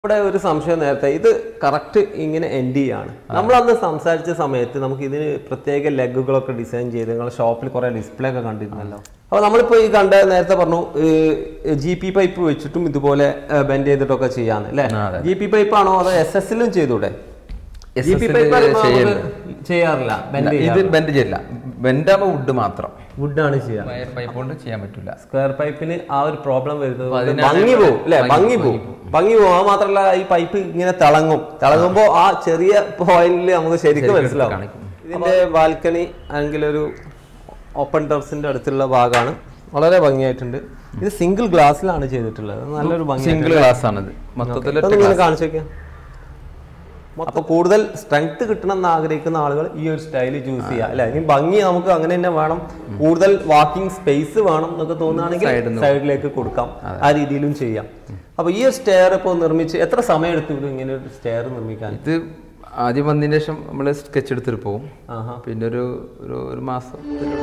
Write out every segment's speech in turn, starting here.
ഇവിടെ ഒരു സംശയം നേരത്തെ ഇത് കറക്റ്റ് ഇങ്ങനെ എൻഡ് ചെയ്യാണ് നമ്മൾ അന്ന് സംസാരിച്ച സമയത്ത് നമുക്ക് ഇതിന് പ്രത്യേക ലെഗുകളൊക്കെ ഡിസൈൻ ചെയ്ത് നിങ്ങളെ ഷോപ്പിൽ കുറെ ഡിസ്പ്ലേ ഒക്കെ കണ്ടിരുന്നല്ലോ അപ്പോൾ നമ്മളിപ്പോൾ ഈ കണ്ട നേരത്തെ പറഞ്ഞു ജി പി പൈപ്പ് വെച്ചിട്ടും ഇതുപോലെ ബെൻഡ് ചെയ്തിട്ടൊക്കെ ചെയ്യാന്ന് അല്ലേ ജി പി പൈപ്പ് ആണോ അതോ എസ് എസിലും ചെയ്തൂടെ ജി പി SS പൈപ്പ് ചെയ്യില്ല. ചെയ്യാറില്ല ബെൻഡ് ഇത് ബെൻഡ് ചെയ്യില്ല ബെൻഡ് ആകുമ്പോൾ വുഡ് മാത്രം വുഡാണ് ചെയ്യാറ് വയർ പൈപ്പ് കൊണ്ട് ചെയ്യാൻ പറ്റില്ല സ്ക്വയർ പൈപ്പിന് ആ ഒരു പ്രോബ്ലം വരുന്നത് കൊണ്ട് അതിനാണ് ഭംഗി പോവും അല്ലെ ഭംഗി പോവും ഭംഗി പോവും അത് മാത്രല്ല ഈ പൈപ്പ് ഇങ്ങനെ തിളങ്ങും തിളങ്ങുമ്പോ ആ ചെറിയ പോയിന്റിൽ നമുക്ക് ശരിക്കും മനസ്സിലാവും കാണിക്കും. ഇതിന്റെ ബാൽക്കണി അല്ലെങ്കിൽ ഒരു ഓപ്പൺ ടെറസിന്റെ അടുത്തുള്ള ഭാഗമാണ് വളരെ ഭംഗിയായിട്ടുണ്ട് ഇത് സിംഗിൾ ഗ്ലാസ്സിലാണ് ചെയ്തിട്ടുള്ളത് നല്ലൊരു ഭംഗി സിംഗിൾ ഗ്ലാസ് ആണിത് മൊത്തത്തിൽ ഒറ്റ ഇങ്ങനെ glass. കാണിച്ചു നോക്കിയാ അപ്പൊ കൂടുതൽ സ്ട്രെങ്ത് കിട്ടണം എന്ന് ആഗ്രഹിക്കുന്ന ആളുകൾ ഈ ഒരു സ്റ്റൈൽ ചൂസ് ചെയ്യുക അല്ലെ ഇനി ഭംഗി നമുക്ക് അങ്ങനെ തന്നെ വേണം കൂടുതൽ വാക്കിംഗ് സ്പേസ് വേണം എന്നൊക്കെ തോന്നുകയാണെങ്കിൽ Side ന്ന് സൈഡിലേക്ക് കൊടുക്കാം ആ രീതിയിലും ചെയ്യാം അപ്പൊ ഈ ഒരു സ്റ്റെയർ ഇപ്പോൾ നിർമ്മിച്ച് എത്ര സമയം എടുത്തു ഇത് ഇങ്ങനെ ഒരു സ്റ്റെയർ നിർമ്മിക്കാൻ ഇത് ആദ്യം വന്നതിന് ശേഷം നമ്മൾ സ്കെച്ച് എടുത്തിട്ട് പോകും ആഹാ പിന്നെ ഒരു ഒരു ഒരു മാസം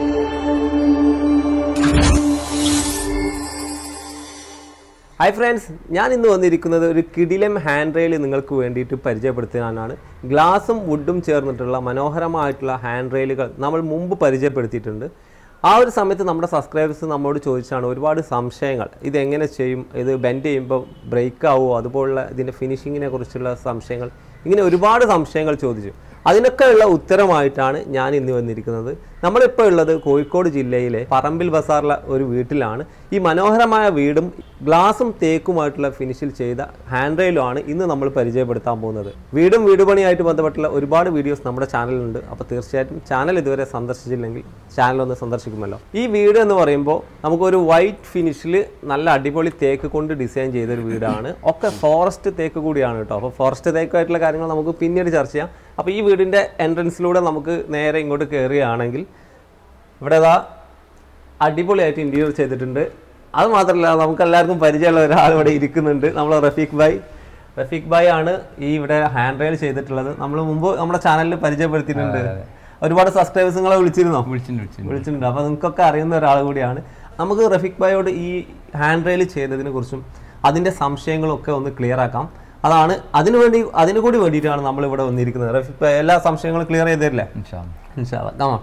ഹായ് ഫ്രണ്ട്സ് ഞാൻ ഇന്ന് വന്നിരിക്കുന്നത് ഒരു കിടിലം ഹാൻഡ് റെയിൽ നിങ്ങൾക്ക് വേണ്ടിയിട്ട് പരിചയപ്പെടുത്താനാണ് ഗ്ലാസും വുഡും ചേർന്നിട്ടുള്ള മനോഹരമായിട്ടുള്ള ഹാൻഡ് റെയിലുകൾ നമ്മൾ മുമ്പ് പരിചയപ്പെടുത്തിയിട്ടുണ്ട് ആ ഒരു സമയത്ത് നമ്മുടെ സബ്സ്ക്രൈബേഴ്സ് നമ്മോട് ചോദിച്ചാണ് ഒരുപാട് സംശയങ്ങൾ ഇത് എങ്ങനെ ചെയ്യും ഇത് ബെൻഡ് ചെയ്യുമ്പോൾ ബ്രേക്ക് ആവുമോ അതുപോലുള്ള ഇതിൻ്റെ ഫിനിഷിങ്ങിനെ കുറിച്ചുള്ള സംശയങ്ങൾ ഇങ്ങനെ ഒരുപാട് സംശയങ്ങൾ ചോദിച്ചു അതിനൊക്കെയുള്ള ഉത്തരമായിട്ടാണ് ഞാൻ ഇന്ന് വന്നിരിക്കുന്നത് നമ്മളിപ്പോൾ ഉള്ളത് കോഴിക്കോട് ജില്ലയിലെ പറമ്പിൽ ബസാറിലെ ഒരു വീട്ടിലാണ് ഈ മനോഹരമായ വീടും ഗ്ലാസും തേക്കുമായിട്ടുള്ള ഫിനിഷിൽ ചെയ്ത ഹാൻഡ് റെയിലുമാണ് ഇന്ന് നമ്മൾ പരിചയപ്പെടുത്താൻ പോകുന്നത് വീടും വീട് പണിയായിട്ട് ബന്ധപ്പെട്ടുള്ള ഒരുപാട് വീഡിയോസ് നമ്മുടെ ചാനലിലുണ്ട് അപ്പോൾ തീർച്ചയായിട്ടും ചാനൽ ഇതുവരെ സന്ദർശിച്ചില്ലെങ്കിൽ ചാനൽ ഒന്ന് സന്ദർശിക്കുമല്ലോ ഈ വീട് എന്ന് പറയുമ്പോൾ നമുക്കൊരു വൈറ്റ് ഫിനിഷിൽ നല്ല അടിപൊളി തേക്ക് കൊണ്ട് ഡിസൈൻ ചെയ്തൊരു വീടാണ് ഒക്കെ ഫോറസ്റ്റ് തേക്ക് കൂടിയാണ് കേട്ടോ അപ്പോൾ ഫോറസ്റ്റ് തേക്കായിട്ടുള്ള കാര്യങ്ങൾ നമുക്ക് പിന്നീട് ചർച്ച ചെയ്യാം അപ്പോൾ ഈ വീടിൻ്റെ എൻട്രൻസിലൂടെ നമുക്ക് നേരെ ഇങ്ങോട്ട് കയറുകയാണെങ്കിൽ ഇവിടെ ഇതാ അടിപൊളിയായിട്ട് ഇൻറ്റീരിയർ ചെയ്തിട്ടുണ്ട് അത് മാത്രമല്ല നമുക്ക് എല്ലാവർക്കും പരിചയമുള്ള ഒരാൾ ഇവിടെ ഇരിക്കുന്നുണ്ട് നമ്മൾ റഫീഖ് ഭായ് റഫീഖ് ഭായ് ആണ് ഈ ഇവിടെ ഹാൻഡ് റെയിൽ ചെയ്തിട്ടുള്ളത് നമ്മൾ മുമ്പ് നമ്മുടെ ചാനലിൽ പരിചയപ്പെടുത്തിയിട്ടുണ്ട് ഒരുപാട് സബ്സ്ക്രൈബേഴ്സ് നിങ്ങളെ വിളിച്ചിരുന്നോ വിളിച്ചിട്ട് വിളിച്ചിട്ട് വിളിച്ചിട്ടുണ്ട് അപ്പോൾ നിങ്ങൾക്കൊക്കെ അറിയുന്ന ഒരാൾ കൂടിയാണ് നമുക്ക് റഫീഖ് ഭായോട് ഈ ഹാൻഡ് റെയിൽ ചെയ്തതിനെ കുറിച്ചും അതിൻ്റെ സംശയങ്ങളൊക്കെ ഒന്ന് ക്ലിയർ ആക്കാം അതാണ് അതിനു വേണ്ടി അതിനു കൂടി വേണ്ടിയിട്ടാണ് നമ്മൾ ഇവിടെ വന്നിരിക്കുന്നത് റഫീഖ് ഭായ് എല്ലാ സംശയങ്ങളും ക്ലിയർ ചെയ്ത് തരില്ലേ ഇൻഷാ അല്ലാ. ഇൻഷാല്ലാ. കാണാം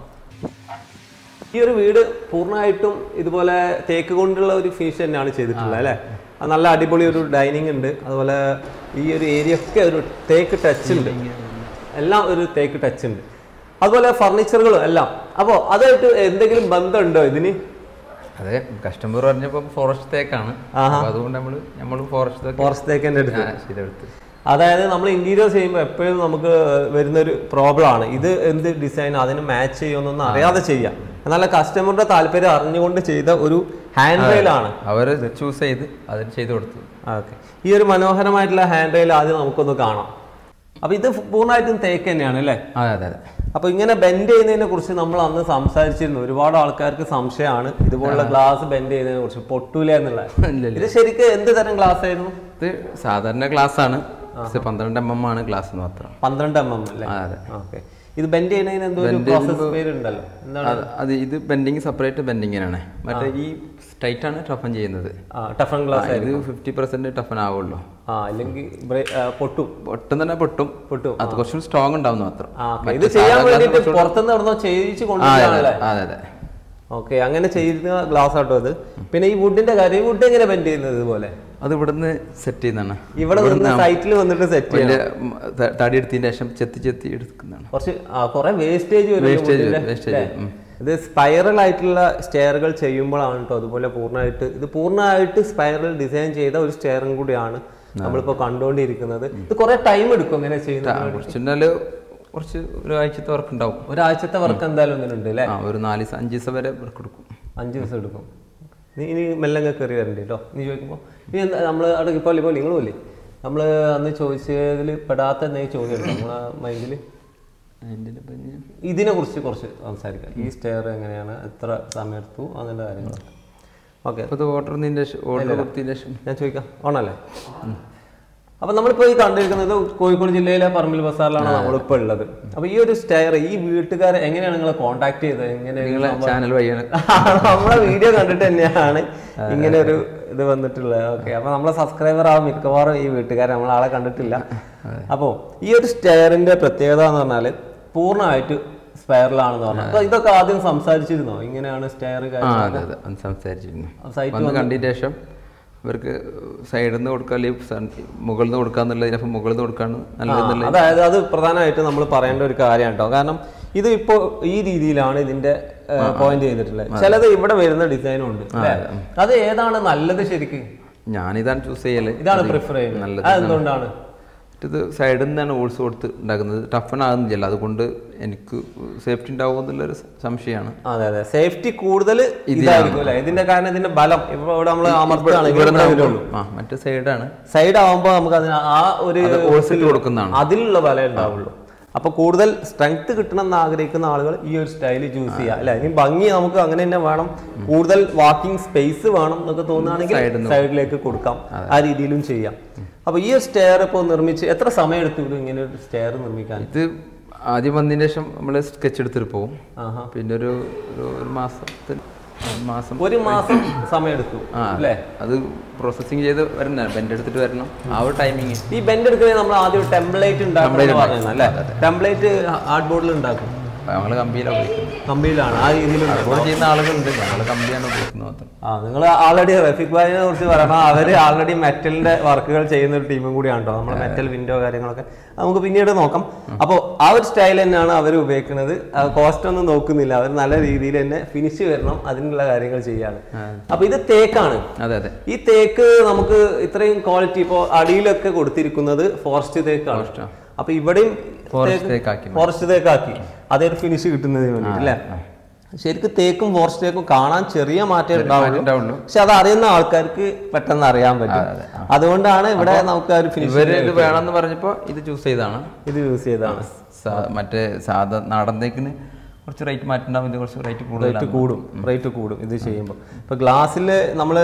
ഈ ഒരു വീട് പൂർണ്ണമായിട്ടും ഇതുപോലെ തേക്ക് കൊണ്ടുള്ള ഒരു ഫിനിഷ് തന്നെയാണ് ചെയ്തിട്ടുള്ളത് അല്ലേ അത് നല്ല അടിപൊളി ഒരു ഡൈനിങ് ഉണ്ട് അതുപോലെ ഈ ഒരു ഏരിയ ഒക്കെ ഒരു തേക്ക് ടച്ച് ഉണ്ട് എല്ലാം ഒരു തേക്ക് ടച്ച് ഉണ്ട് അതുപോലെ ഫർണിച്ചറുകളും എല്ലാം അപ്പോൾ അതായിട്ട് എന്തെങ്കിലും ബന്ധമുണ്ടോ ഇതിന് അതെ കസ്റ്റമർ പറഞ്ഞപ്പോ ഫോറസ്റ്റ് തേക്കാണ് ആഹാ. അപ്പൊ അതുകൊണ്ട് നമ്മള് നമ്മൾ ഫോറസ്റ്റ് തേക്ക് ഫോറസ്റ്റ് തേക്കിൻ്റെ അടുത്ത് ആ, ചെയ്തെടുത്ത് അതായത് നമ്മൾ ഇന്റീരിയർ ചെയ്യുമ്പോൾ എപ്പോഴും നമുക്ക് വരുന്നൊരു പ്രോബ്ലം ആണ് ഇത് എന്ത് ഡിസൈൻ അതിന് മാച്ച് ചെയ്യുമെന്നൊന്നും അറിയാതെ ചെയ്യാം എന്നാൽ കസ്റ്റമറുടെ താല്പര്യം അറിഞ്ഞുകൊണ്ട് ചെയ്ത ഒരു ഹാൻഡ് റെയിൽ ആണ് അവര് ചൂസ് ചെയ്ത് അതിന് ചെയ്ത് കൊടുത്തു ഓക്കെ ഈ ഒരു മനോഹരമായിട്ടുള്ള ഹാൻഡ് റെയിൽ ആദ്യം നമുക്കൊന്ന് കാണാം അപ്പൊ ഇത് പൂർണ്ണമായിട്ടും തേക്ക് തന്നെയാണ് അല്ലേ അതെ അതെ അതെ അപ്പൊ ഇങ്ങനെ ബെൻഡ് ചെയ്യുന്നതിനെ കുറിച്ച് നമ്മൾ അന്ന് സംസാരിച്ചിരുന്നു ഒരുപാട് ആൾക്കാർക്ക് സംശയമാണ് ഇതുപോലുള്ള ഗ്ലാസ് ബെൻഡ് ചെയ്യുന്നതിനെ കുറിച്ച് പൊട്ടൂല എന്നുള്ള ഇല്ല, ഇല്ല. ഇത് ശരിക്കും എന്ത് തരം ഗ്ലാസ് ആയിരുന്നു ഇത് സാധാരണ ഗ്ലാസ് ആണ് പക്ഷെ പന്ത്രണ്ട് എം എം ആണ് ഗ്ലാസ് മാത്രം പന്ത്രണ്ട് എം എം അല്ലേ ആ, അതെ ഓക്കെ ഇത് ബെൻഡ് ചെയ്യുന്നതിന് എന്തോ ഒരു പ്രോസസ് പേരുണ്ടല്ലോ എന്താണ് അത് അത് ഇത് ബെൻഡിങ് സെപ്പറേറ്റ് ബെൻഡിങ്ങിനാണ് മറ്റേ ഈ ടൈറ്റ് ആണ് ടഫൻ ചെയ്യുന്നത് ആ ടഫൺ ഗ്ലാസ് ഇത് ഫിഫ്റ്റി പെർസെന്റ് ടഫൻ ആവുള്ളൂ ആ അല്ലെങ്കിൽ ബ്രേ- ആ, പൊട്ടും പൊട്ടും തന്നെ പൊട്ടും പൊട്ടും അത് കുറച്ചും സ്ട്രോങ് ഉണ്ടാവും മാത്രം ആ okay. ഇത് ചെയ്യാൻ വേണ്ടിയിട്ട് പുറത്തുനിന്ന് എവിടുന്നോ ചെയ്യിച്ച് ആ, അതെ കൊണ്ടുവരാണല്ലേ അതെ അതെ ഓക്കെ അങ്ങനെ ചെയ്യുന്ന ഗ്ലാസ് ആട്ടോ അത് പിന്നെ ഈ വുഡിന്റെ കാര്യം വുഡ് എങ്ങനെ ബെൻഡ് ചെയ്യുന്നത് ഇതുപോലെ അത് ഇവിടുന്ന് സെറ്റ് ചെയ്യുന്നതാണ് ഇവിടെ നിന്ന് സൈറ്റിൽ വന്നിട്ട് സെറ്റ് ചെയ്യാം വലിയ ഉം, ത- തടി എടുത്തതിന് ശേഷം ചെത്തി ചെത്തി എടുക്കുന്നതാണ് കുറച്ച് കുറെ വേസ്റ്റേജ് വരും Wastage, wood ന്റെ, wastage, ല്ലേ? ഉം. ഇത് സ്പൈറൽ ആയിട്ടുള്ള സ്റ്റെയറുകൾ ചെയ്യുമ്പോഴാണ് കേട്ടോ അതുപോലെ പൂർണ്ണമായിട്ട് ഇത് പൂർണ്ണമായിട്ട് സ്പൈറൽ ഡിസൈൻ ചെയ്ത ഒരു സ്റ്റെയറും കൂടിയാണ് നമ്മളിപ്പോ കണ്ടുകൊണ്ടിരിക്കുന്നത് ഇത് കുറെ ടൈം എടുക്കും ഇങ്ങനെ ചെയ്യുന്നത് കുറച്ചുണ്ടാല് കുറച്ച് ഒരാഴ്ചത്തെ വർക്ക് ഉണ്ടാവും ഒരാഴ്ചത്തെ വർക്ക് എന്തായാലും ഇതിനുണ്ട് അല്ലേ ആ ഒരു നാല് ദിവസം അഞ്ച് ദിവസം വരെ വർക്ക് എടുക്കും അഞ്ച് ദിവസം എടുക്കും നീ ഇനി മെല്ലങ്ങ കയറി വരണ്ടേ കേട്ടോ നീ ചോദിക്കുമ്പോൾ നീ എന്താ നമ്മൾ അവിടെ ഇപ്പോൾ ഇപ്പോൾ നിങ്ങളും ഇല്ലേ നമ്മൾ അന്ന് ചോദിച്ചതിൽ പെടാത്ത എന്തെങ്കിലും ചോദ്യം ഉണ്ടോ നമ്മളെ മൈൻഡിൽ അതിൻ്റെ പിന്നെ ഇതിനെ കുറിച്ച് കുറച്ച് സംസാരിക്കാം ഈ സ്റ്റെയർ എങ്ങനെയാണ് എത്ര സമയം എടുത്തു അങ്ങനത്തെ കാര്യങ്ങളൊക്കെ ഓക്കെ അപ്പോൾ ഇത് ഓർഡർ ചെയ്തതിൻ്റെ ശേഷം ഓർഡർ കൊടുത്തതിൻ്റെ ശേഷം ഞാൻ ചോദിക്കാം ഓണല്ലേ അപ്പൊ നമ്മളിപ്പോ ഈ കണ്ടിരിക്കുന്നത് കോഴിക്കോട് ജില്ലയിലെ പറമ്പിൽ ബസാറിലാണ് നമ്മളിപ്പോ ഉള്ളത് അപ്പൊ ഈ ഒരു സ്റ്റെയർ ഈ വീട്ടുകാരെ എങ്ങനെയാണ് നിങ്ങളെ കോണ്ടാക്ട് ചെയ്തത് എങ്ങനെ നിങ്ങളെ ചാനൽ വഴിയാണ് നമ്മളെ വീഡിയോ കണ്ടിട്ട് തന്നെയാണ് ഇങ്ങനെ ഒരു ഇത് വന്നിട്ടുള്ളത് ഓക്കെ അപ്പൊ നമ്മളെ സബ്സ്ക്രൈബർ ആവും മിക്കവാറും ഈ വീട്ടുകാരെ നമ്മൾ ആളെ കണ്ടിട്ടില്ല അപ്പോൾ ഈ ഒരു സ്റ്റെയറിന്റെ പ്രത്യേകത എന്ന് പറഞ്ഞാൽ പൂർണ്ണമായിട്ട് സ്പെയറിലാണെന്ന് പറഞ്ഞു അപ്പൊ ഇതൊക്കെ ആദ്യം സംസാരിച്ചിരുന്നോ ഇങ്ങനെയാണ് സ്റ്റെയർ ആ അതെ അതെ അന്ന് സംസാരിച്ചിരുന്നു സൈറ്റ് വന്ന് കണ്ടതിന് ശേഷം ഇവർക്ക് സൈഡിൽ നിന്ന് കൊടുക്കുക അല്ലെങ്കിൽ മുകളിൽ നിന്ന് കൊടുക്കാന്നുള്ളത് ചിലപ്പോൾ മുകളിൽ നിന്ന് കൊടുക്കാണ് നല്ലതെന്നുള്ള അതായത് അത് പ്രധാനമായിട്ട് നമ്മൾ പറയേണ്ട ഒരു കാര്യം കേട്ടോ കാരണം ഇത് ഇപ്പോൾ ഈ രീതിയിലാണ് ഇതിന്റെ പോയിന്റ് ചെയ്തിട്ടുള്ളത് ചിലത് ഇവിടെ വരുന്ന ഡിസൈനും ഉണ്ട് അല്ലേ? അത് ഏതാണ് നല്ലത് ശരിക്കും ഞാനിതാണ് ചൂസ് ചെയ്യല് ഇതാണ് പ്രിഫർ ചെയ്യുന്നത് നല്ലത് അത് എന്തുകൊണ്ടാണ് ഇത് സൈഡിൽ നിന്നാണ് ഓൾസ് കൊടുത്ത് ഉണ്ടാക്കുന്നത് ടഫൻ ആകുന്നില്ല അതുകൊണ്ട് എനിക്ക് സേഫ്റ്റി ഉണ്ടാവും എന്നുള്ളൊരു സംശയമാണ് അതെ അതെ സേഫ്റ്റി കൂടുതൽ ഇതായിരിക്കും അല്ലേ ഇതിന്റെ കാരണം ഇതിന്റെ ബലം ഇപ്പൊ ഇവിടെ നമ്മൾ അമർത്തുകയാണെങ്കിൽ ഇവിടെ ഇവിടെ നിന്ന് വരുള്ളൂ ആ മറ്റേ സൈഡാണ് സൈഡ് ആവുമ്പോൾ നമുക്ക് അതിന് ആ ഒരു ഓൾസിട്ട് കൊടുക്കുന്നതാണ് അതിലുള്ള ബലം ഉണ്ടാവുള്ളൂ അപ്പൊ കൂടുതൽ സ്ട്രെങ്ത് കിട്ടണം എന്ന് ആഗ്രഹിക്കുന്ന ആളുകൾ ഈ ഒരു സ്റ്റൈല് ചൂസ് ചെയ്യുക അല്ലെ ഇനി ഭംഗി നമുക്ക് അങ്ങനെ തന്നെ വേണം കൂടുതൽ വാക്കിംഗ് സ്പേസ് വേണം എന്നൊക്കെ തോന്നുകയാണെങ്കിൽ സൈഡിലേക്ക് കൊടുക്കാം ആ രീതിയിലും ചെയ്യാം അപ്പൊ ഈ ഒരു സ്റ്റെയർ ഇപ്പോൾ നിർമ്മിച്ച് എത്ര സമയം എടുത്തു ഇത് ഇങ്ങനെ ഒരു സ്റ്റെയർ നിർമ്മിക്കാൻ ഇത് ആദ്യം വന്നതിന് ശേഷം നമ്മൾ സ്കെച്ച് എടുത്തിട്ട് പോകും ആഹാ. പിന്നെ ഒരു ഒരു- ഒരു മാസത്തിൽ ഒരു മാസം ഒരു മാസം സമയം എടുത്തു ആ അല്ലേ അത് പ്രോസസ്സിങ് ചെയ്ത് വരണം ബെൻഡ് എടുത്തിട്ട് വരണം ആ ഒരു ടൈമിങ് ഈ ബെൻഡ് എടുക്കുന്നത് നമ്മൾ ആദ്യം ടെംപ്ലേറ്റ് ഉണ്ടാക്കണം പറയുന്നത് അല്ലേ ടെംപ്ലേറ്റ് ഹാർഡ് ബോർഡിൽ ഉണ്ടാക്കും ഞങ്ങൾ കമ്പിയിലാണ് ഉപയോഗിക്കുന്നത് കമ്പിയിലാണ് ആ രീതിയിലുണ്ട് അതുപോലെ ചെയ്യുന്ന ആളുകളുണ്ട് ഞങ്ങൾ കമ്പിയാണ് ഉപയോഗിക്കുന്നത് മാത്രം ആ നിങ്ങൾ ആൾറെഡി റഫീഖ് ഭായിനെ കുറിച്ച് പറയുമ്പോൾ അവര് ആൾറെഡി മെറ്റലിന്റെ വർക്കുകൾ ചെയ്യുന്ന ഒരു ടീമും കൂടിയാണ് കേട്ടോ നമ്മുടെ മെറ്റൽ വിൻഡോ കാര്യങ്ങളൊക്കെ അത് നമുക്ക് പിന്നീട് നോക്കാം അപ്പോൾ ആ ഒരു സ്റ്റൈൽ തന്നെയാണ് അവർ ഉപയോഗിക്കുന്നത് കോസ്റ്റ് ഒന്നും നോക്കുന്നില്ല അവർ നല്ല രീതിയിൽ തന്നെ ഫിനിഷ് വരണം അതിനുള്ള കാര്യങ്ങൾ ചെയ്യാണ് അപ്പൊ ഇത് തേക്കാണ് അതെ അതെ ഈ തേക്ക് നമുക്ക് ഇത്രയും ക്വാളിറ്റി ഇപ്പോൾ അടിയിലൊക്കെ കൊടുത്തിരിക്കുന്നത് ഫോറസ്റ്റ് തേക്കാണ് അപ്പൊ ഇവിടെയും ഫോറസ്റ്റ് തേക്കാക്കി ഫോറസ്റ്റ് തേക്കാക്കി അതേ ഒരു ഫിനിഷ് കിട്ടുന്നതിന് വേണ്ടിയിട്ട് അല്ലേ ശരിക്കും തേക്കും ഫോറസ്റ്റ് തേക്കും കാണാൻ ചെറിയ മാറ്റം ഉണ്ടാവുള്ളൂ ഉണ്ടാവുള്ളൂ പക്ഷെ അത് അറിയുന്ന ആൾക്കാർക്ക് പെട്ടെന്ന് അറിയാൻ പറ്റും അതുകൊണ്ടാണ് ഇവിടെ നമുക്ക് ആ ഒരു ഫിനിഷ് ഇവര് ഇത് വേണമെന്ന് പറഞ്ഞപ്പോൾ ഇത് ചൂസ് ചെയ്താണ് ഇത് യൂസ് ചെയ്തതാണ് മറ്റേ സാധാ നാടൻ തേക്കിന് കുറച്ച് റേറ്റ് മാറ്റുണ്ടാവും ഇത് കുറച്ച് റേറ്റ് കൂടുതലാണ് റേറ്റ് കൂടും റേറ്റ് കൂടും ഇത് ചെയ്യുമ്പോൾ ഇപ്പൊ ഗ്ലാസ്സിൽ നമ്മൾ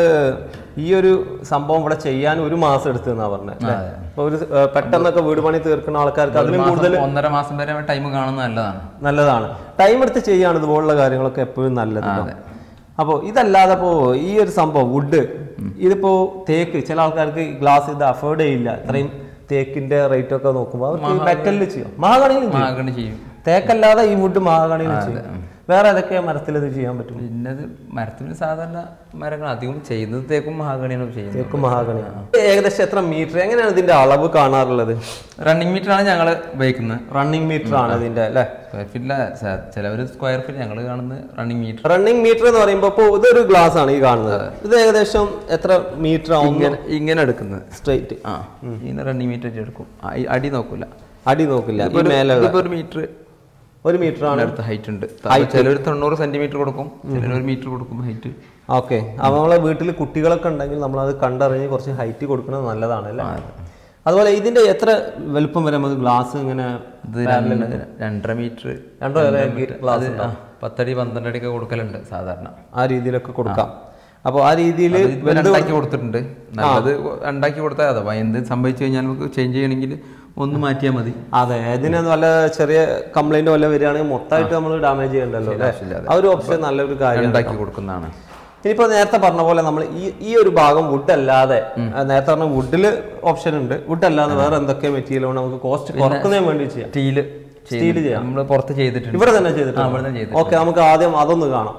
ഈ ഒരു സംഭവം ഇവിടെ ചെയ്യാൻ ഒരു മാസം എടുത്തു എന്നാ പറഞ്ഞത് അപ്പൊ ഒരു ഏർ, പെട്ടെന്നൊക്കെ വീട് പണി തീർക്കുന്ന ആൾക്കാർക്ക് അതിലും കൂടുതൽ ഒന്നര മാസം വരെ ടൈം കാണുന്നത് നല്ലതാണ് നല്ലതാണ് ടൈം എടുത്ത് ചെയ്യാണ് ഇതുപോലുള്ള കാര്യങ്ങളൊക്കെ എപ്പോഴും നല്ലത് അപ്പോൾ ഇതല്ലാതെ ഇപ്പോൾ ഈ ഒരു സംഭവം വുഡ് ഇതിപ്പോ തേക്ക് ചില ആൾക്കാർക്ക് ഗ്ലാസ് ഇത് അഫോർഡ് ചെയ്യില്ല ഇത്രയും തേക്കിന്റെ റേറ്റ് ഒക്കെ നോക്കുമ്പോൾ അവർക്ക് മെറ്റലിൽ ചെയ്യും മഹാഗണിയിലും ചെയ്യും മാഗണി ചെയ്യും തേക്കല്ലാതെ ഈ വുഡ് മഹാഗണിയിലും ചെയ്യും വേറെ ഏതൊക്കെ മരത്തിൽ ഇത് ചെയ്യാൻ പറ്റും പിന്നെ ഇത് മരത്തിന് സാധാരണ മരങ്ങൾ അധികം ചെയ്യുന്നത് തേക്കും മഹാഗണിയാണ് ചെയ്യുന്നത് തേക്ക് മഹാഗണിയാണ് ഏകദേശം എത്ര മീറ്റർ എങ്ങനെയാണ് ഇതിന്റെ അളവ് കാണാറുള്ളത് റണ്ണിങ് മീറ്റർ ആണ് ഞങ്ങൾ ഉപയോഗിക്കുന്നത് റണ്ണിങ് മീറ്റർ ആണ് ഇതിന്റെ അല്ലേ സ്ക്വയർ ഫീറ്റില്ല ചിലവർ സ്ക്വയർ ഫീറ്റ് ഞങ്ങൾ കാണുന്നത് റണ്ണിങ് മീറ്റർ റണ്ണിങ് മീറ്റർ എന്ന് പറയുമ്പോൾ ഇപ്പോൾ ഇതൊരു ഗ്ലാസ് ആണ് ഈ കാണുന്നത് ഇത് ഏകദേശം എത്ര മീറ്റർ ആവും ഇങ്ങനെ ഇങ്ങനെ എടുക്കുന്നത് സ്ട്രൈറ്റ് ആ ഇങ്ങനെ റണ്ണിങ് മീറ്റർ വെച്ച് എടുക്കും ആ, ഈ അടി നോക്കൂല അടി നോക്കില്ല ഇതിപ്പോ ഈ ഒരു- മേലെ ഇതിപ്പോ ഒരു മീറ്റർ ഒരു മീറ്റർ ആണ് അടുത്ത് ഹൈറ്റ് ഉണ്ട് ചിലർ തൊണ്ണൂറ് സെന്റിമീറ്റർ കൊടുക്കും ചിലർ ഒരു മീറ്റർ കൊടുക്കും ഹൈറ്റ് ഓക്കെ അപ്പോൾ നമ്മളെ വീട്ടിൽ കുട്ടികളൊക്കെ ഉണ്ടെങ്കിൽ നമ്മൾ അത് കണ്ടറിഞ്ഞ് കുറച്ച് ഹൈറ്റ് കൊടുക്കുന്നത് നല്ലതാണ് അല്ലേ അതുപോലെ ഇതിന്റെ എത്ര വലുപ്പം വരെ നമുക്ക് ഗ്ലാസ് ഇങ്ങനെ ഇത് രണ്ട് രണ്ടര മീറ്റർ രണ്ടോ വരെ ഗ്ലാസ് പത്തടി പന്ത്രണ്ട് അടി ഒക്കെ കൊടുക്കലുണ്ട് സാധാരണ ആ രീതിയിലൊക്കെ കൊടുക്കാം അപ്പോൾ ആ രീതിയിൽ ഇതിപ്പോ രണ്ടാക്കി കൊടുത്തിട്ടുണ്ട് നല്ലത് രണ്ടാക്കി കൊടുത്താൽ അഥവാ എന്ത് സംഭവിച്ചു കഴിഞ്ഞാൽ നമുക്ക് ചേഞ്ച് ചെയ്യണമെങ്കിൽ ഒന്ന് മാറ്റിയാൽ മതി അതെ ഇതിന് വല്ല ചെറിയ കംപ്ലൈന്റ് വല്ല വരികയാണെങ്കിൽ മൊത്തമായിട്ട് നമ്മൾ ഡാമേജ് ചെയ്യണ്ടല്ലോ അല്ലേ ആവശ്യമില്ല, ആ ഒരു ഓപ്ഷൻ നല്ലൊരു കാര്യമാണ് രണ്ടാക്കി കൊടുക്കുന്നതാണ് ഇനിയിപ്പോ നേരത്തെ പറഞ്ഞ പോലെ നമ്മൾ ഈ ഈ ഒരു ഭാഗം വുഡ് അല്ലാതെ ആ, നേരത്തെ പറഞ്ഞ വുഡിൽ ഓപ്ഷൻ ഉണ്ട് വുഡ് അല്ലാതെ വേറെ എന്തൊക്കെ മെറ്റീരിയൽ നമുക്ക് കോസ്റ്റ് കുറക്കുന്നതിന് വേണ്ടി ചെയ്യാം സ്റ്റീല് സ്റ്റീൽ ചെയ്യാം നമ്മൾ പുറത്ത് ചെയ്തിട്ടുണ്ട് ഇവിടെ തന്നെ ആ, ഇവിടെ തന്നെ ചെയ്തിട്ടുണ്ട് ചെയ്തിട്ടുണ്ട്. ഓക്കെ നമുക്ക് ആദ്യം അതൊന്ന് കാണാം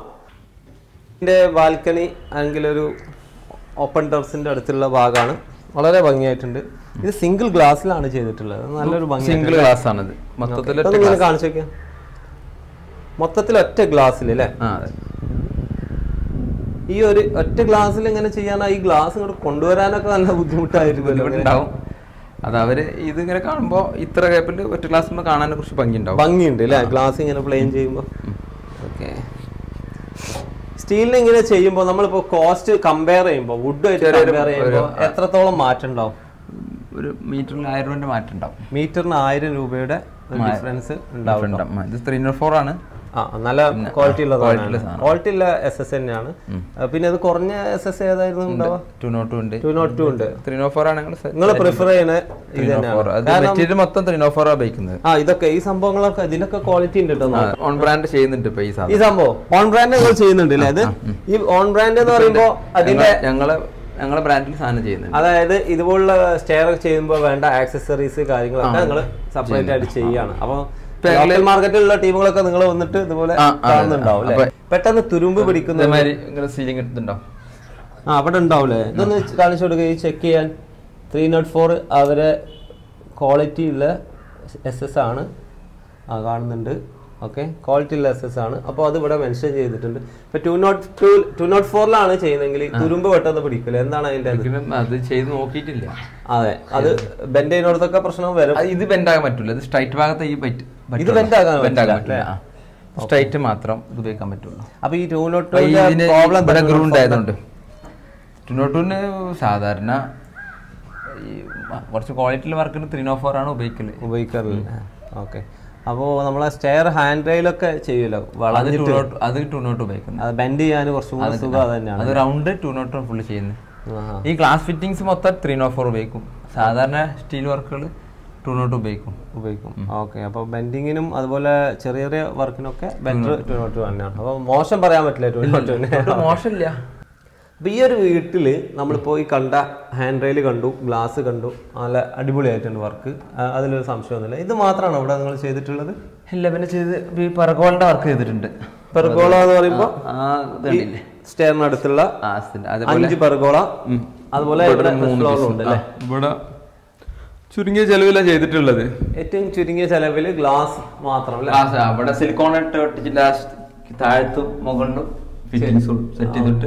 ഇതിന്റെ ബാൽക്കണി അല്ലെങ്കിൽ ഒരു ഓപ്പൺ ടെറസിന്റെ അടുത്തുള്ള ഭാഗമാണ് വളരെ ഭംഗിയായിട്ടുണ്ട് ഇത് സിംഗിൾ ഗ്ലാസ്സിലാണ് ചെയ്തിട്ടുള്ളത് നല്ലൊരു ഭംഗി സിംഗിൾ ഗ്ലാസ് ആണിത് മൊത്തത്തിൽ അതൊന്ന് ഇങ്ങനെ കാണിച്ചു നോക്കിയാ മൊത്തത്തിൽ ഒറ്റ ഗ്ലാസ്സിൽ അല്ലേ ആ അതെ ഈ ഒരു ഒറ്റ ഗ്ലാസ്സിൽ ഇങ്ങനെ ചെയ്യാനാ ഈ ഗ്ലാസ് ഇങ്ങോട്ട് കൊണ്ടുവരാനൊക്കെ നല്ല ബുദ്ധിമുട്ടായിരിക്കുമല്ലോ ഉണ്ടാവും അത് അവര് ഇത് ഇങ്ങനെ കാണുമ്പോ ഇത്ര കേപ്പിൽ ഒറ്റ ഗ്ലാസ് കാണാനെ കുറിച്ച് ഭംഗിയുണ്ടാവും ഭംഗിയുണ്ട് അല്ലേ ഗ്ലാസ് ഇങ്ങനെ പ്ലെയിൻ ചെയ്യുമ്പോൾ ഓക്കെ സ്റ്റീലിന് ഇങ്ങനെ ചെയ്യുമ്പോൾ നമ്മളിപ്പോ കോസ്റ്റ് കമ്പയർ ചെയ്യുമ്പോൾ വുഡ് ആയിട്ട് കമ്പയർ ചെയ്യുമ്പോൾ എത്രത്തോളം മാറ്റം ഉണ്ടാവും ഒരു മീറ്ററിൽ ആയിരം രൂപന്റെ മാറ്റം ഉണ്ടാവും മീറ്ററിന് ആയിരം രൂപയുടെ ഡിഫറൻസ് ഉണ്ടാവും ഉണ്ടാവും. ഇത് ത്രീ ഫോർ ആണ് ആ നല്ല ക്വാളിറ്റി ഉള്ള quality ഉള്ള സാധനമാണ് ക്വാളിറ്റി ഉള്ള എസ് എസ് തന്നെയാണ് ആ, പിന്നെ അത് കുറഞ്ഞ എസ് എസ് ഏതായിരുന്നു ഉണ്ടാവുക ടു നോട്ട് ടു ഉണ്ട് ടു നോട്ട് ടു ഉണ്ട് ത്രീ നോ ഫോർ ആണ് ഞങ്ങൾ നിങ്ങൾ പ്രിഫർ ചെയ്യണ ഇത് ഫോർ അത് തന്നെയാണ് മെറ്റീരിയൽ മൊത്തം ത്രീ നോ ഫോർ ആണ് ഉപയോഗിക്കുന്നത് ആ ഇതൊക്കെ ഈ സംഭവങ്ങളൊക്കെ ഇതിനൊക്കെ ക്വാളിറ്റി ഉണ്ട് കേട്ടോ നോക്ക്. ഓൺ ബ്രാൻഡ് ചെയ്യുന്നുണ്ട് ഇപ്പൊ ഈ സാധനം ഈ സംഭവം ഓൺ ബ്രാൻഡ് നിങ്ങൾ ചെയ്യുന്നുണ്ട് അല്ലേ അത് ഈ ഓൺ ബ്രാൻഡ് എന്ന് പറയുമ്പോ അതിന്റെ ഞങ്ങള് ഞങ്ങളെ ബ്രാൻഡിൽ സാധനം ചെയ്യുന്നുണ്ട് അതായത് ഇതുപോലുള്ള സ്റ്റെയർ ചെയ്യുമ്പോൾ വേണ്ട ആക്സസറീസ് കാര്യങ്ങളൊക്കെ നിങ്ങൾ സെപ്പറേറ്റ് ആയിട്ട് ചെയ്യാണ് അപ്പൊ ലോക്കൽ മാർക്കറ്റിലുള്ള ടീമുകളൊക്കെ നിങ്ങൾ വന്നിട്ട് ഇതുപോലെ ആ, അതെ, കാണുന്നുണ്ടാവും അല്ലേ പെട്ടെന്ന് തുരുമ്പ് പിടിക്കുന്ന ഇതേമാതിരി ഇങ്ങനെ സീലിംഗ് എടുത്തിട്ടുണ്ടോ ആ അവിടെ ഉണ്ടാവില്ലേ ഇതൊന്ന് കാണിച്ചു കൊടുക്കുക ചെക്ക് ചെയ്യാൻ ത്രീ നോട്ട് ഫോർ അവരെ ക്വാളിറ്റി ഉള്ള എസ് എസ് ആണ് ആ കാണുന്നുണ്ട് ഓക്കെ ക്വാളിറ്റി ഉള്ള എസ് എസ് ആണ് അപ്പോൾ അത് ഇവിടെ മെൻഷൻ ചെയ്തിട്ടുണ്ട് ഇപ്പൊ two nought two two nought ഫോറിലാണ് ചെയ്യുന്നതെങ്കിൽ തുരുമ്പ് പെട്ടെന്ന് പിടിക്കില്ല എന്താണ് അതിന്റെ അത്? ഒരിക്കലും അത് ചെയ്ത് നോക്കിയിട്ടില്ല അതെ അത് ബെൻഡ് ചെയ്യുന്നിടത്തൊക്കെ പ്രശ്നം വരും അത് ഇത് ബെൻഡ് ആകാൻ പറ്റില്ല ഇത് സ്ട്രൈറ്റ് ഭാഗത്ത് ഈ പറ്റ് ഇത് bend ആകാൻ ബെൻഡ് ആകാൻ പറ്റില്ല, പറ്റില്ല സ്ട്രൈറ്റ് മാത്രം ഇത് ഉപയോഗിക്കാൻ പറ്റുള്ളൂ അപ്പൊ ഈ ടു നോട്ട് അപ്പൊ ഈ ഇതിന് പ്രോബ്ലം ഇവിടെ ഗ്രൂണ്ട് ആയതുകൊണ്ട് ടുനോട്ടുന് സാധാരണ ഈ കുറച്ച് ക്വാളിറ്റിയിൽ വർക്കിന് ത്രീ നോ ഫോർ ആണ് ഉപയോഗിക്കല് ഉപയോഗിക്കാറില്ല ഓക്കെ അപ്പോൾ നമ്മളെ സ്റ്റെയർ ഹാൻഡ് റെയിലൊക്കെ ചെയ്യുമല്ലോ അത് വളഞ്ഞിട്ട് ടു നോട്ട് അത് ടു നോട്ട് ഉപയോഗിക്കുന്നത് അത് ബെൻഡ് ചെയ്യാൻ കുറച്ചും കൂടി സുഖം അത് തന്നെയാണ് അത് റൗണ്ട് ടു നോട്ട് ഫുള്ള് ചെയ്യുന്നത് ആഹാ. ഈ ഗ്ലാസ് ഫിറ്റിങ്സ് മൊത്തം ത്രീ നോ ഫോർ ഉപയോഗിക്കും സാധാരണ സ്റ്റീൽ വർക്കുകൾ ടു നോട്ട് ഉപയോഗിക്കും ഉപയോഗിക്കും ഓക്കെ അപ്പോൾ ബെൻഡിങ്ങിനും അതുപോലെ ചെറിയ ചെറിയ വർക്കിനൊക്കെ ബെറ്റർ ടു നോട്ട് തന്നെയാണ് അപ്പോൾ മോശം പറയാൻ പറ്റില്ല ടു നോട്ട് തന്നെ ഇത് മോശമില്ല അപ്പോൾ ഈ ഒരു വീട്ടിൽ നമ്മളിപ്പോൾ ഈ കണ്ട ഹാൻഡ് റെയിൽ കണ്ടു ഗ്ലാസ് കണ്ടു നല്ല അടിപൊളിയായിട്ടുണ്ട് വർക്ക് അതിലൊരു സംശയമൊന്നുമില്ല ഇത് മാത്രമാണോ ഇവിടെ നിങ്ങൾ ചെയ്തിട്ടുള്ളത് ഇല്ല പിന്നെ ചെയ്ത് ഈ പറകോളിന്റെ വർക്ക് ചെയ്തിട്ടുണ്ട് പെർഗോള എന്ന് പറയുമ്പോൾ ആ ഇത് കണ്ടില്ലേ? സ്റ്റെയറിനടുത്തുള്ള ആ, ഇതിന്റെ- അതേപോലെ അഞ്ച് പെർഗോള അതുപോലെ ഇവിടെ ഫ്ലോറും ഉണ്ട് അല്ലേ ഇവിടെ ചുരുങ്ങിയ ചെലവിലാണ് ചെയ്തിട്ടുള്ളത് ഏറ്റവും ചുരുങ്ങിയ ചെലവിൽ ഗ്ലാസ് മാത്രം അല്ലേ ഗ്ലാസ് അവിടെ സിലിക്കോൺ ഇട്ട് ഒട്ടിച്ച് ലാസ്റ്റ് താഴത്തും മുകളിലും ഫിറ്റിങ്സും സെറ്റ് ചെയ്തിട്ട്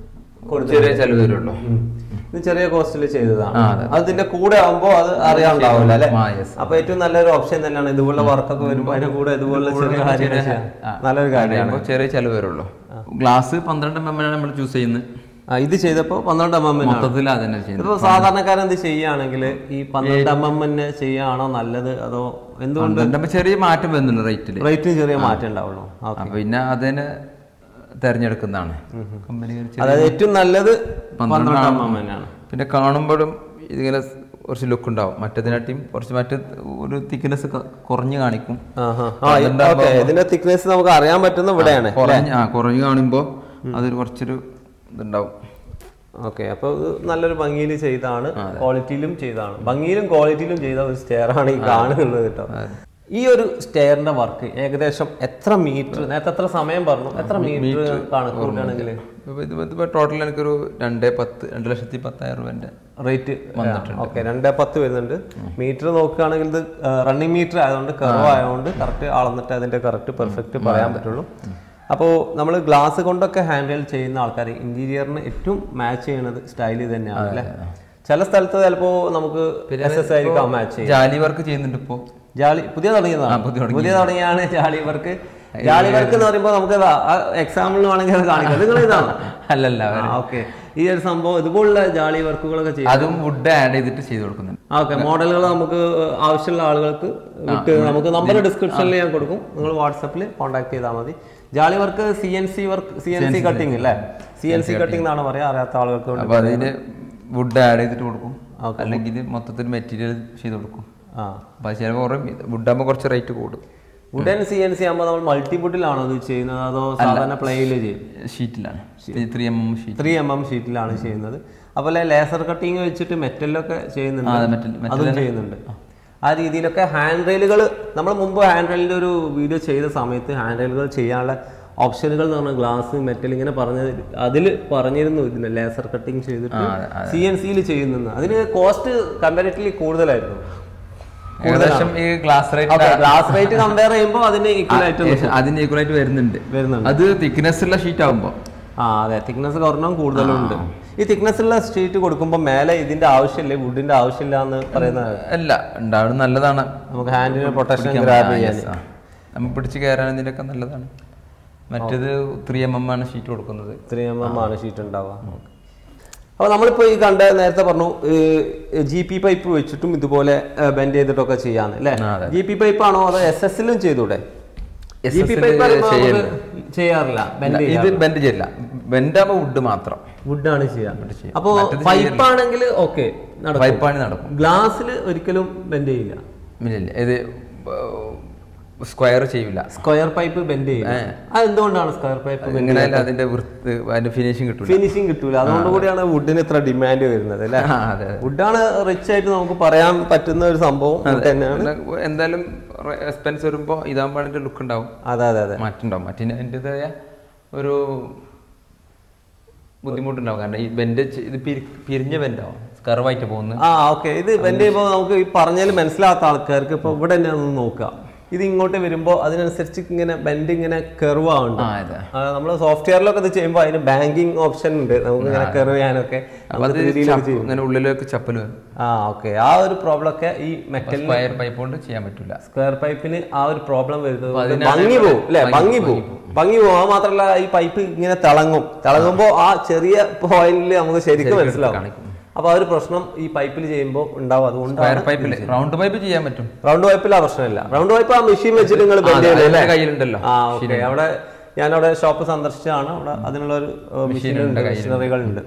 ചെറിയ ചെലവ് വരുള്ളൂ ഇത് ചെറിയ കോസ്റ്റിൽ ചെയ്തതാണ് ആ, അതെ. അതിന്റെ കൂടെ ആവുമ്പോൾ അത് അറിയാണ്ടാവില്ല അല്ലെ ആ, yes. അപ്പൊ ഏറ്റവും നല്ലൊരു ഓപ്ഷൻ തന്നെയാണ് ഇതുപോലുള്ള വർക്കൊക്കെ വരുമ്പോൾ അതിന്റെ കൂടെ ഇതുപോലുള്ള ചെറിയ കാര്യങ്ങൾ ചെയ്യാൻ ആ. നല്ലൊരു കാര്യമാണ് അപ്പോൾ ചെറിയ ചെലവ് വരുള്ളൂ ഗ്ലാസ് പന്ത്രണ്ട് എം എം ആണ് നമ്മൾ ചൂസ് ചെയ്യുന്നത് ആ, ഇത് ചെയ്തപ്പോ പന്ത്രണ്ട് എം എം മൊത്തത്തിൽ അതന്നെ ചെയ്യുന്നത് ഇപ്പൊ സാധാരണക്കാരൻ എന്ത് ചെയ്യുകയാണെങ്കിൽ ഈ പന്ത്രണ്ട് എം എം തന്നെ ചെയ്യാണോ നല്ലത് അതോ എന്തുകൊണ്ട് പന്ത്രണ്ട് ആകുമ്പോ ചെറിയ മാറ്റം വരുന്നുണ്ട് റേറ്റിൽ റേറ്റിന് ചെറിയ മാറ്റം ഉണ്ടാവുള്ളൂ ആ. അപ്പൊ പിന്നെ അതിന് തെരഞ്ഞെടുക്കുന്നതാണ് കമ്പനി അതായത് ഏറ്റവും നല്ലത് പന്ത്രണ്ട് പന്ത്രണ്ട് എം ആണ്. എം തന്നെയാണ് പിന്നെ കാണുമ്പോഴും ഇതിങ്ങനെ കുറച്ച് ലുക്ക് ഉണ്ടാവും മറ്റേതിനാട്ടിയും കുറച്ച് മറ്റേ ഒരു തിക്നെസ് കുറഞ്ഞ് കാണിക്കും ആഹാ. ആ, ഓക്കേ. ഇതിന്റെ തിക്നെസ് നമുക്ക് അറിയാൻ പറ്റുന്ന ഇവിടെയാണ് കുറഞ്ഞ് ആ കുറഞ്ഞ് കാണുമ്പോൾ അതൊരു കുറച്ചൊരു ഇതുണ്ടാവും ഓക്കെ അപ്പൊ ഇത് നല്ലൊരു ഭംഗിയിൽ ചെയ്താണ് ക്വാളിറ്റിയിലും ചെയ്താണ് ഭംഗിയിലും ക്വാളിറ്റിയിലും ചെയ്ത ഒരു സ്റ്റെയർ ആണ് ഈ കാണുന്നത് കേട്ടോ ഈ ഒരു സ്റ്റെയറിന്റെ വർക്ക് ഏകദേശം എത്ര മീറ്റർ നേരത്തെ എത്ര സമയം പറഞ്ഞു എത്ര മീറ്റർ കണക്കൂട്ടുകയാണെങ്കിൽ ഇപ്പൊ ഇത് ഇതിപ്പോ ടോട്ടൽ എനിക്കൊരു രണ്ട് പത്ത് രണ്ട് ലക്ഷത്തി പത്തായിരം രൂപന്റെ റേറ്റ് ഓക്കെ രണ്ടേ പത്ത് വരുന്നുണ്ട് മീറ്റർ നോക്കുകയാണെങ്കിൽ ഇത് റണ്ണിങ് മീറ്റർ ആയതുകൊണ്ട് കർവ് ആയതുകൊണ്ട് കറക്റ്റ് അളന്നിട്ട് അതിന്റെ കറക്റ്റ് പെർഫെക്റ്റ് പറയാൻ പറ്റുള്ളൂ അപ്പോൾ നമ്മൾ ഗ്ലാസ് കൊണ്ടൊക്കെ ഹാൻഡിൽ ചെയ്യുന്ന ആൾക്കാർ ഇന്റീരിയറിന് ഏറ്റവും മാച്ച് ചെയ്യുന്നത് സ്റ്റൈൽ തന്നെയാണ് അല്ലേ ചില സ്ഥലത്ത് ചിലപ്പോൾ നമുക്ക് എസ് എസ് ആയിരിക്കാം മാച്ച് ചെയ്യും ജാലി വർക്ക് ചെയ്യുന്നുണ്ട് ഇപ്പോ ജാളി പുതിയ തുടങ്ങിയതാണ് പുതിയ പുതിയ തുടങ്ങിയാണ് ജാളി വർക്ക് ജാളി വർക്ക് എന്ന് പറയുമ്പോൾ നമുക്ക് എക്സാമ്പിളിന് വേണമെങ്കിൽ അത് കാണിക്കാം നിങ്ങൾ ഇതാണ് അല്ലല്ല ഓക്കെ ഈ ഒരു സംഭവം ഇതുപോലുള്ള ജാളി വർക്കുകളൊക്കെ ചെയ്യും അതും വുഡ് ആഡ് ചെയ്തിട്ട് ചെയ്ത് കൊടുക്കുന്നുണ്ട് ഓക്കെ മോഡലുകൾ നമുക്ക് ആവശ്യമുള്ള ആളുകൾക്ക് വിട്ട് നമുക്ക് നമ്പർ ഡിസ്ക്രിപ്ഷനിൽ ഞാൻ കൊടുക്കും നിങ്ങൾ വാട്സപ്പിൽ കോൺടാക്ട് ചെയ്താൽ മതി jali work C N C work C N C cutting അല്ലേ സി എൻ സി കട്ടിംഗ് എന്നാണ് പറയാ അറിയാത്ത ആളുകൾക്ക് വേണ്ടി അപ്പൊ അതിന് വുഡ് ആഡ് ചെയ്തിട്ട് കൊടുക്കും അല്ലെങ്കിൽ മൊത്തത്തിൽ മെറ്റീരിയൽ ചെയ്ത് കൊടുക്കും ആ അപ്പൊ ചിലപ്പോൾ കുറേ വുഡ് ആകുമ്പോൾ കുറച്ച് റേറ്റ് കൂടും വുഡൻ സി എൻ സി ആകുമ്പോൾ നമ്മൾ മൾട്ടിവുഡിലാണോ ഇത് ചെയ്യുന്നത് അതോ സാധാരണ പ്ലെയിനിൽ ചെയ്യും ഷീറ്റിലാണ് three M M sheet three M M ഷീറ്റിലാണ് ചെയ്യുന്നത് അതുപോലെ ലേസർ കട്ടിങ് വെച്ചിട്ട് മെറ്റലിലൊക്കെ ആ, ചെയ്യുന്നുണ്ട് metal- metal അതും ചെയ്യുന്നുണ്ട് ആ രീതിയിലൊക്കെ ഹാൻഡ് റെയിലുകൾ നമ്മൾ മുമ്പ് ഹാൻഡ് റെയിലിൻ്റെ ഒരു വീഡിയോ ചെയ്ത സമയത്ത് ഹാൻഡ് റെയിലുകൾ ചെയ്യാനുള്ള ഓപ്ഷനുകൾ എന്ന് പറഞ്ഞാൽ ഗ്ലാസ് മെറ്റൽ ഇങ്ങനെ പറഞ്ഞത് അതിൽ പറഞ്ഞിരുന്നു ഇതിന് ലേസർ കട്ടിങ് ചെയ്തിട്ട് സി എൻ സിയിൽ ചെയ്യുന്നെന്ന് അതിന് കോസ്റ്റ് കമ്പാരിറ്റീവ്ലി കൂടുതലായിരുന്നു ഏകദേശം ഈ glass rate glass rate compare ചെയ്യുമ്പോൾ അതിന് ഈക്വൽ ആയിട്ട് അതിന് ഈക്വൽ ആയിട്ട് വരുന്നുണ്ട് വരുന്നുണ്ട് അത് തിക്നെസ് ഉള്ള ഷീറ്റ് ആകുമ്പോൾ ആ അതെ തിക്നെസ് കുറഞ്ഞും കൂടുതലും ഉണ്ട് ഈ തിക്നെസ് ഉള്ള ഷീറ്റ് കൊടുക്കുമ്പോൾ മേലെ ഇതിന്റെ ആവശ്യമില്ല വുഡിന്റെ ആവശ്യമില്ല എന്ന് പറയുന്നത് അല്ല ഉണ്ടാവണം നല്ലതാണ് നമുക്ക് ഹാൻഡിന് പ്രൊട്ടക്ഷൻ ഗ്രാബ് ചെയ്യാൻ Yes, ആ. നമ്മൾ പിടിച്ച് കയറാൻ ഇതിനൊക്കെ നല്ലതാണ് മറ്റേത് ത്രീ എം എം ആണ് ഷീറ്റ് കൊടുക്കുന്നത് ത്രീ എം എം ആണ് ഷീറ്റ് ഉണ്ടാവുക അപ്പോൾ നമ്മളിപ്പോൾ ഈ കണ്ട നേരത്തെ പറഞ്ഞു ജി പി പൈപ്പ് വെച്ചിട്ടും ഇതുപോലെ ബെൻഡ് ചെയ്തിട്ടൊക്കെ ചെയ്യാന്ന് അല്ലേ ആ, അതെ. ജി പി പൈപ്പ് ആണോ അതോ എസ് എസിലും ചെയ്തൂടെ SS ജി പി ല് പൈപ്പ് ചെയ്യല്ല. ചെയ്യാറില്ല ബെൻഡ് ഇത് ബെൻഡ് ചെയ്യില്ല ബെൻഡ് ആകുമ്പോൾ വുഡ് മാത്രം വുഡാണ് ചെയ്യാൻ ചെയ്യാം. അപ്പോൾ പൈപ്പ് ആണെങ്കിൽ ഓക്കെ നടക്കും പൈപ്പാണ് നടക്കും ഗ്ലാസ്സിൽ ഒരിക്കലും ബെൻഡ് ചെയ്യില്ല ഇല്ലില്ല ഇത് സ്ക്വയർ ചെയ്യില്ല സ്ക്വയർ പൈപ്പ് ബെൻഡ് ചെയ്യും അത് എന്തുകൊണ്ടാണ് സ്ക്വയർ പൈപ്പ് ഇങ്ങനെ അതിന്റെ വൃത്ത് അതിന്റെ ഫിനിഷിങ് കിട്ടൂല ഫിനിഷിങ് കിട്ടൂല അതുകൊണ്ട് കൂടിയാണ് വുഡിന് ഇത്ര ഡിമാൻഡ് വരുന്നത് അല്ലേ ആ, അതെ വുഡാണ് റിച്ച് ആയിട്ട് നമുക്ക് പറയാൻ പറ്റുന്ന ഒരു സംഭവം wood തന്നെയാണ് പിന്നെ എന്തായാലും എക്സ്പെൻസ് വരുമ്പോ ഇതാകുമ്പോൾ അതിന്റെ ലുക്ക് ഉണ്ടാവും അതെ അതെ അതെ മാറ്റുണ്ടാവും മറ്റിന് അതിൻ്റെതായ ഒരു ബുദ്ധിമുട്ടുണ്ടാവും കാരണം ഈ ബെൻഡ് ഇത് പിരി- പിരിഞ്ഞ ബെൻഡാവും കർവായിട്ട് പോകുന്നത് ആ ഓക്കെ ഇത് ബെൻഡ് ചെയ്യുമ്പോൾ നമുക്ക് ഈ പറഞ്ഞാൽ മനസ്സിലാത്ത ആൾക്കാർക്ക് ഇപ്പൊ ഇവിടെ തന്നെ ഒന്ന് നോക്കുക ഇത് ഇങ്ങോട്ട് വരുമ്പോൾ അതിനനുസരിച്ച് ഇങ്ങനെ ബെൻഡ് ഇങ്ങനെ കെർവ് ആവുന്നുണ്ട് ആ അതെ നമ്മൾ സോഫ്റ്റ്വെയറിലൊക്കെ ഇത് ചെയ്യുമ്പോൾ അതിന് ബാങ്കിങ് ഓപ്ഷൻ ഉണ്ട് നമുക്ക് ഇങ്ങനെ കെർവ് ചെയ്യാനൊക്കെ അപ്പൊ അത് ചപ്പ് ഇങ്ങനെ ഉള്ളിലേക്ക് ചപ്പൽ വരും ആ ഓക്കെ ആ ഒരു പ്രോബ്ലം ഒക്കെ ഈ മെറ്റൽ സ്ക്വയർ പൈപ്പ് കൊണ്ട് ചെയ്യാൻ പറ്റൂല സ്ക്വയർ പൈപ്പിന് ആ ഒരു പ്രോബ്ലം വരുന്നത് കൊണ്ട് ഭംഗി പോകും അല്ലെ ഭംഗി പോകും ഭംഗി പോകും അത് മാത്രമല്ല ഈ പൈപ്പ് ഇങ്ങനെ തിളങ്ങും തിളങ്ങുമ്പോ ആ ചെറിയ പോയിന്റിൽ നമുക്ക് ശരിക്കും മനസ്സിലാവും കാണിക്കും. അപ്പൊ ആ ഒരു പ്രശ്നം ഈ പൈപ്പിൽ ചെയ്യുമ്പോൾ ഉണ്ടാവും അതുകൊണ്ടാണ് സ്ക്വയർ പൈപ്പിൽ റൗണ്ട് പൈപ്പ് ചെയ്യാൻ പറ്റും റൗണ്ട് പൈപ്പിൽ ആ പ്രശ്നമില്ല റൗണ്ട് പൈപ്പ് ആ മെഷീൻ വെച്ചിട്ട് നിങ്ങൾ ബെൻഡ് അതെ, ചെയ്യല്ലേ എന്റെ കയ്യിലുണ്ടല്ലോ ആ ഓക്കെ അവിടെ ഞാനവിടെ ഷോപ്പ് സന്ദർശിച്ചതാണ് അവിടെ അതിനുള്ള ഒരു മെഷീൻ ഉണ്ട് മെഷീനറികൾ ഉണ്ട്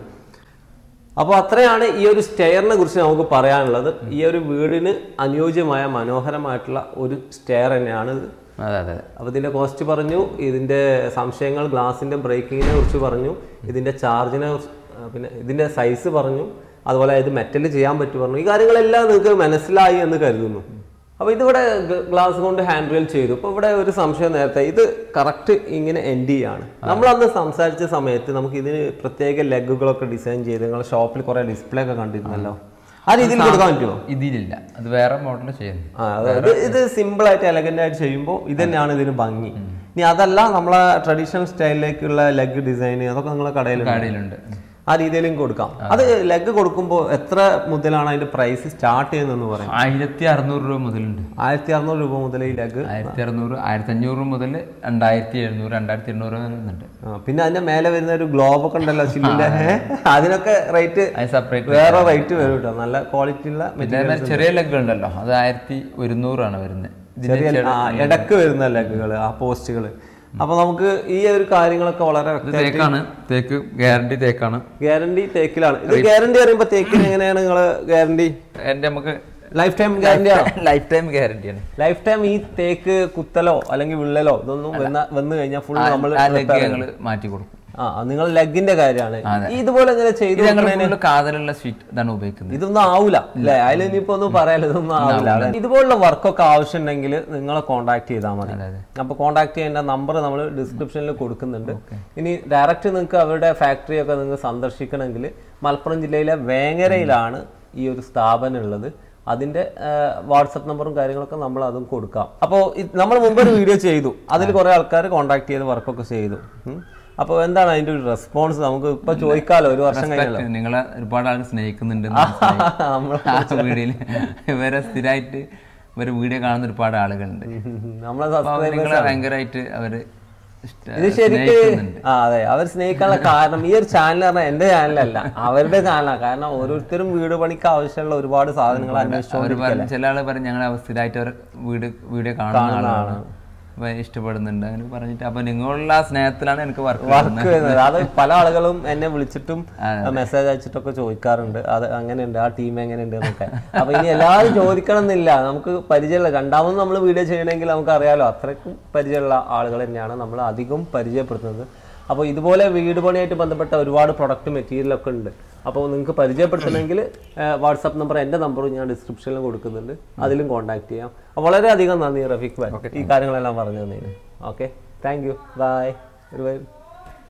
അപ്പോൾ അത്രയാണ് ഈ ഒരു സ്റ്റെയറിനെ കുറിച്ച് നമുക്ക് പറയാനുള്ളത് ഈ ഒരു വീടിന് അനുയോജ്യമായ മനോഹരമായിട്ടുള്ള ഒരു സ്റ്റെയർ തന്നെയാണ് ഇത് അതെ അതെ അപ്പോൾ ഇതിന്റെ കോസ്റ്റ് പറഞ്ഞു ഇതിന്റെ സംശയങ്ങൾ ഗ്ലാസിന്റെ ബ്രേക്കിങ്ങിനെ കുറിച്ച് പറഞ്ഞു ഇതിന്റെ ചാർജിനെ കുറിച്ച് ആ, പിന്നെ ഇതിന്റെ സൈസ് പറഞ്ഞു അതുപോലെ ഇത് മെറ്റൽ ചെയ്യാൻ പറ്റും പറഞ്ഞു ഈ കാര്യങ്ങളെല്ലാം നിങ്ങൾക്ക് മനസ്സിലായി എന്ന് കരുതുന്നു അപ്പോൾ ഇതിവിടെ ഗ്ലാസ് കൊണ്ട് ഹാൻഡ് റെയിൽ ചെയ്തു അപ്പോൾ ഇവിടെ ഒരു സംശയം നേരത്തെ ഇത് കറക്റ്റ് ഇങ്ങനെ എൻഡ് ചെയ്യാണ് നമ്മൾ അന്ന് സംസാരിച്ച സമയത്ത് നമുക്ക് ഇതിന് പ്രത്യേക ലെഗുകളൊക്കെ ഡിസൈൻ ചെയ്ത് നിങ്ങളുടെ ഷോപ്പിൽ കുറേ ഡിസ്പ്ലേ ഒക്കെ കണ്ടിരുന്നല്ലോ ആ രീതിയിൽ കൊടുക്കാൻ പറ്റുമോ ഇതിലില്ല അത് വേറെ മോഡൽ ചെയ്യുന്നു ആ, അതായത് ഇത് സിമ്പിൾ ആയിട്ട് എലഗന്റ് ആയിട്ട് ചെയ്യുമ്പോൾ ഇത് തന്നെയാണ് ഇതിന് ഭംഗി ഇനി അതല്ല നമ്മളെ ട്രഡീഷണൽ സ്റ്റൈലിലേക്കുള്ള ലെഗ് ഡിസൈൻ അതൊക്കെ നിങ്ങളെ കടയിലുണ്ട് കടയിലുണ്ട് ആ രീതിയിലും കൊടുക്കാം അത് ലെഗ് കൊടുക്കുമ്പോൾ എത്ര മുതലാണ് അതിന്റെ പ്രൈസ് സ്റ്റാർട്ട് ചെയ്യുന്നതെന്ന് പറയും ആയിരത്തി അറുന്നൂറ് രൂപ മുതലുണ്ട് ആയിരത്തി അറുന്നൂറ് രൂപ മുതൽ ഈ ലെഗ് ആയിരത്തി അറുന്നൂറ് ആയിരത്തി അഞ്ഞൂറ് മുതൽ രണ്ടായിരത്തി എഴുന്നൂറ് രണ്ടായിരത്തി എണ്ണൂറ് വരെ വരുന്നുണ്ട് പിന്നെ അതിന്റെ മേലെ വരുന്ന ഒരു ഗ്ലോബ് ഒക്കെ ഉണ്ടല്ലോ ചില്ലിന്റെ അതിനൊക്കെ റേറ്റ് അത് സെപ്പറേറ്റ് വേറെ റേറ്റ് വരും കേട്ടോ നല്ല ക്വാളിറ്റി ഉള്ള പിന്നെ അതേമാതിരി ചെറിയ ലെഗ് ഉണ്ടല്ലോ അത് ആയിരത്തി ഒരുന്നൂറാണ് വരുന്നത് ഇതിന്റെ ചെറിയ ആ, ഇടക്ക് വരുന്ന ലെഗുകൾ ആ പോസ്റ്റുകൾ അപ്പൊ നമുക്ക് ഈ ഒരു കാര്യങ്ങളൊക്കെ വളരെ ഇത് തേക്കാണ് തേക്ക് ഗ്യാരണ്ടി തേക്കാണ് ഗ്യാരണ്ടി തേക്കിലാണ് ഇത് ഗ്യാരണ്ടി പറയുമ്പോ തേക്കിന് എങ്ങനെയാണ് നിങ്ങൾ ഗ്യാരണ്ടി എന്റെ നമുക്ക് ലൈഫ് ടൈം ഗ്യാരണ്ടി ആണോ ലൈഫ് ടൈം ഗ്യാരണ്ടിയാണ് ലൈഫ് ടൈം ഈ തേക്ക് കുത്തലോ അല്ലെങ്കിൽ വിള്ളലോ ഇതൊന്നും വന്ന- വന്നു കഴിഞ്ഞാൽ ഫുൾ നമ്മൾ ആ ലെഗ് ഞങ്ങൾ മാറ്റി കൊടുക്കും ആ നിങ്ങൾ ലെഗിന്റെ കാര്യമാണ് ഇതുപോലെ ഇങ്ങനെ ചെയ്തു ഇത് ഞങ്ങൾ ഫുള്ള് കാതലുള്ള സ്വീറ്റ് ഇതാണ് ഉപയോഗിക്കുന്നത് ഇതൊന്നും ആവൂല അല്ലെ അതിൽ ഇനിയിപ്പോ ഒന്നും പറയാലോ ഇതൊന്നും ആവില്ല ഇതുപോലുള്ള വർക്കൊക്കെ ആവശ്യമുണ്ടെങ്കിൽ നിങ്ങളെ കോൺടാക്ട് ചെയ്താൽ മതി അതെ. അപ്പൊ കോൺടാക്ട് ചെയ്യേണ്ട നമ്പർ നമ്മൾ ഡിസ്ക്രിപ്ഷനിൽ കൊടുക്കുന്നുണ്ട് ഇനി ഡയറക്റ്റ് നിങ്ങൾക്ക് അവരുടെ ഫാക്ടറി ഒക്കെ നിങ്ങൾക്ക് സന്ദർശിക്കണമെങ്കിൽ മലപ്പുറം ജില്ലയിലെ വേങ്ങരയിലാണ് ഈ ഒരു സ്ഥാപനം ഉള്ളത് അതിന്റെ വാട്സപ്പ് നമ്പറും കാര്യങ്ങളൊക്കെ നമ്മൾ അതും കൊടുക്കാം അപ്പോൾ നമ്മൾ മുമ്പ് ഒരു വീഡിയോ ചെയ്തു അതിൽ കുറെ ആൾക്കാർ കോൺടാക്ട് ചെയ്ത് വർക്കൊക്കെ ചെയ്തു ഉം. അപ്പോൾ എന്താണ് അതിന്റെ ഒരു റെസ്പോൺസ് നമുക്ക് ഇപ്പൊ ചോദിക്കാലോ ഒരു വർഷം കഴിഞ്ഞല്ലോ നിങ്ങളെ ഒരുപാട് ആൾ സ്നേഹിക്കുന്നുണ്ട് നമ്മൾ ആ വീഡിയോയിൽ ഇവരെ സ്ഥിരമായിട്ട് ഇവരെ വീഡിയോ കാണുന്ന ഒരുപാട് ആളുകളുണ്ട് നമ്മളെ അപ്പൊ സബ്സ്ക്രൈബ് നിങ്ങളെ ഭയങ്കരമായിട്ട് അവര് ഇഷ്ട- ഇത് ശരിക്ക് സ്നേഹിക്കുന്നുണ്ട് ആ അതെ അവർ സ്നേഹിക്കാനുള്ള കാരണം ഈ ഒരു ചാനൽ പറഞ്ഞാൽ എന്റെ ചാനലല്ല അവരുടെ ചാനലാണ് കാരണം ഓരോരുത്തരും വീട് പണിക്ക് ആവശ്യമുള്ള ഒരുപാട് സാധനങ്ങൾ അവര് അന്വേഷിച്ചുകൊണ്ട് പറഞ്ഞു ചില ആള് പറയും ഞങ്ങൾ സ്ഥിരമായിട്ട് അവർ വീട് വീഡിയോ കാണുന്ന ആളാണ് അപ്പൊ ഇഷ്ടപ്പെടുന്നുണ്ട് അങ്ങനെ പറഞ്ഞിട്ട് അപ്പൊ നിങ്ങളുള്ള ആ സ്നേഹത്തിലാണ് എനിക്ക് വർക്ക് വർക്ക് വരുന്നത് അത് പല ആളുകളും എന്നെ വിളിച്ചിട്ടും മെസ്സേജ് അയച്ചിട്ടൊക്കെ ചോദിക്കാറുണ്ട് അത് അങ്ങനെയുണ്ട് ആ ടീം എങ്ങനെയുണ്ട് എന്നൊക്കെ അപ്പൊ ഇനി എല്ലാവരും ചോദിക്കണം എന്നില്ല നമുക്ക് പരിചയമുള്ള രണ്ടാമത് നമ്മൾ വീഡിയോ ചെയ്യണമെങ്കിൽ നമുക്ക് അറിയാലോ അത്രയ്ക്കും പരിചയമുള്ള ആളുകൾ തന്നെയാണ് നമ്മൾ അധികം പരിചയപ്പെടുത്തുന്നത് അപ്പോൾ ഇതുപോലെ വീട് പണിയായിട്ട് ബന്ധപ്പെട്ട ഒരുപാട് പ്രൊഡക്റ്റ് മെറ്റീരിയലൊക്കെ ഉണ്ട് അപ്പോൾ നിങ്ങൾക്ക് പരിചയപ്പെടുത്തണമെങ്കിൽ വാട്സാപ്പ് നമ്പർ എൻ്റെ നമ്പറും ഞാൻ ഡിസ്ക്രിപ്ഷനിൽ കൊടുക്കുന്നുണ്ട് അതിലും കോൺടാക്ട് ചെയ്യാം അപ്പോൾ വളരെയധികം നന്ദി റഫീഖ് ഭായ് ഈ കാര്യങ്ങളെല്ലാം പറഞ്ഞു തന്നതിന് ഓക്കെ താങ്ക് യു ബൈ ഒരു